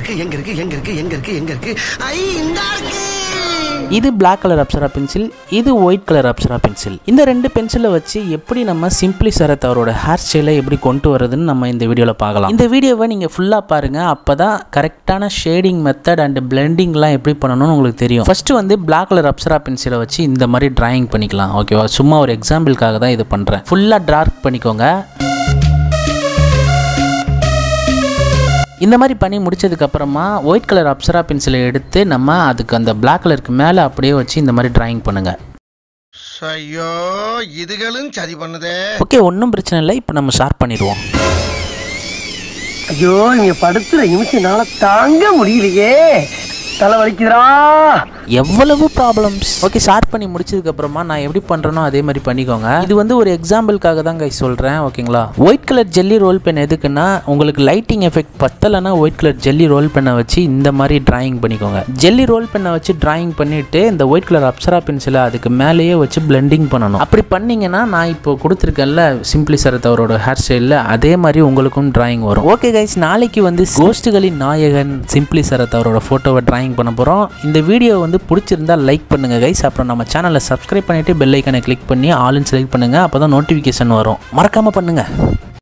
இருக்கு எங்க இருக்கு எங்க இருக்கு எங்க இருக்கு எங்க இருக்கு ஐ இந்த இருக்கு இது Black கலர் அப்சரா பென்சில் இது ஒயிட் கலர் அப்சரா பென்சில் இந்த ரெண்டு பென்சிலை வச்சு எப்படி நம்ம சிம்பிளி சரத் அவரோட ஹேர் ஸ்டைலை எப்படி கொண்டு வரதுன்னு நம்ம இந்த வீடியோவில் பார்க்கலாம் இந்த வீடியோவை நீங்கள் ஃபுல்லாக பாருங்கள் அப்போ தான் கரெக்டான ஷேடிங் மெத்தட் அண்ட் பிளெண்டிங்லாம் எப்படி பண்ணணும்னு உங்களுக்கு தெரியும் ஃபஸ்ட்டு வந்து Black கலர் அப்சரா பென்சிலை வச்சு இந்த மாதிரி டிராயிங் பண்ணிக்கலாம் ஓகேவா சும்மா ஒரு எக்ஸாம்பிளுக்காக தான் இது பண்ணுறேன் ஃபுல்லாக டார்க் பண்ணிக்கோங்க இந்த மாதிரி பண்ணி முடிச்சதுக்கு அப்புறமா ஒயிட் கலர் அப்சரா பென்சிலை எடுத்து நம்ம அதுக்கு அந்த Black கலருக்கு மேலே அப்படியே வச்சு இந்த மாதிரி டிராயிங் பண்ணுங்க ஐயோ இதுகளும் சரி பண்ணுதே ஓகே ஒன்றும் பிரச்சனை இல்லை இப்போ நம்ம ஷார்ப் பண்ணிடுவோம் ஐயோ இங்க படுத்துற நிமிஷம்னால தாங்க முடியலையே தலை வலிக்குதுடா எவ்வளவு ப்ராப்ளம்ஸ் ஓகே ஷார்ப் பண்ணி முடிச்சதுக்கு அப்புறமா நான் எப்படி பண்ணுறனோ அதே மாதிரி பண்ணிக்கோங்க இது வந்து ஒரு எக்ஸாம்பிளுக்காக தான் கை சொல்கிறேன் ஓகேங்களா white colour jelly roll pen எதுக்குன்னா உங்களுக்கு லைட்டிங் எஃபெக்ட் பத்தலைன்னா ஒயிட் கலர் ஜெல்லி ரோல் பெண்ணை வச்சு இந்த மாதிரி டிராயிங் பண்ணிக்கோங்க ஜெல்லி ரோல் பெண்ணை வச்சு டிராயிங் பண்ணிட்டு இந்த ஒயிட் கலர் அப்சரா பென்சிலை அதுக்கு மேலேயே வச்சு பிளெண்டிங் பண்ணணும் அப்படி பண்ணீங்கன்னா நான் இப்போ கொடுத்துருக்கேன்ல சிம்பிளி சரத் அவரோட ஹேர் ஸ்டைலில் அதே மாதிரி உங்களுக்கும் டிராயிங் வரும் ஓகே கைஸ் நாளைக்கு வந்து கோஸ்ட்டுகளின் நாயகன் சிம்பிளி சரத் அவரோட ஃபோட்டோவை டிராயிங் பண்ண போகிறோம் இந்த வீடியோ வந்து பிடிச்சிருந்தா லைக் பண்ணுங்கள் கைஸ் அப்புறம் நம்ம சேனலை சப்ஸ்கிரைப் பண்ணிவிட்டு பெல் ஐக்கனை கிளிக் பண்ணி ஆல்னு செலக்ட் பண்ணுங்கள் அப்போ தான் நோட்டிஃபிகேஷன் வரும் மறக்காமல் பண்ணுங்கள்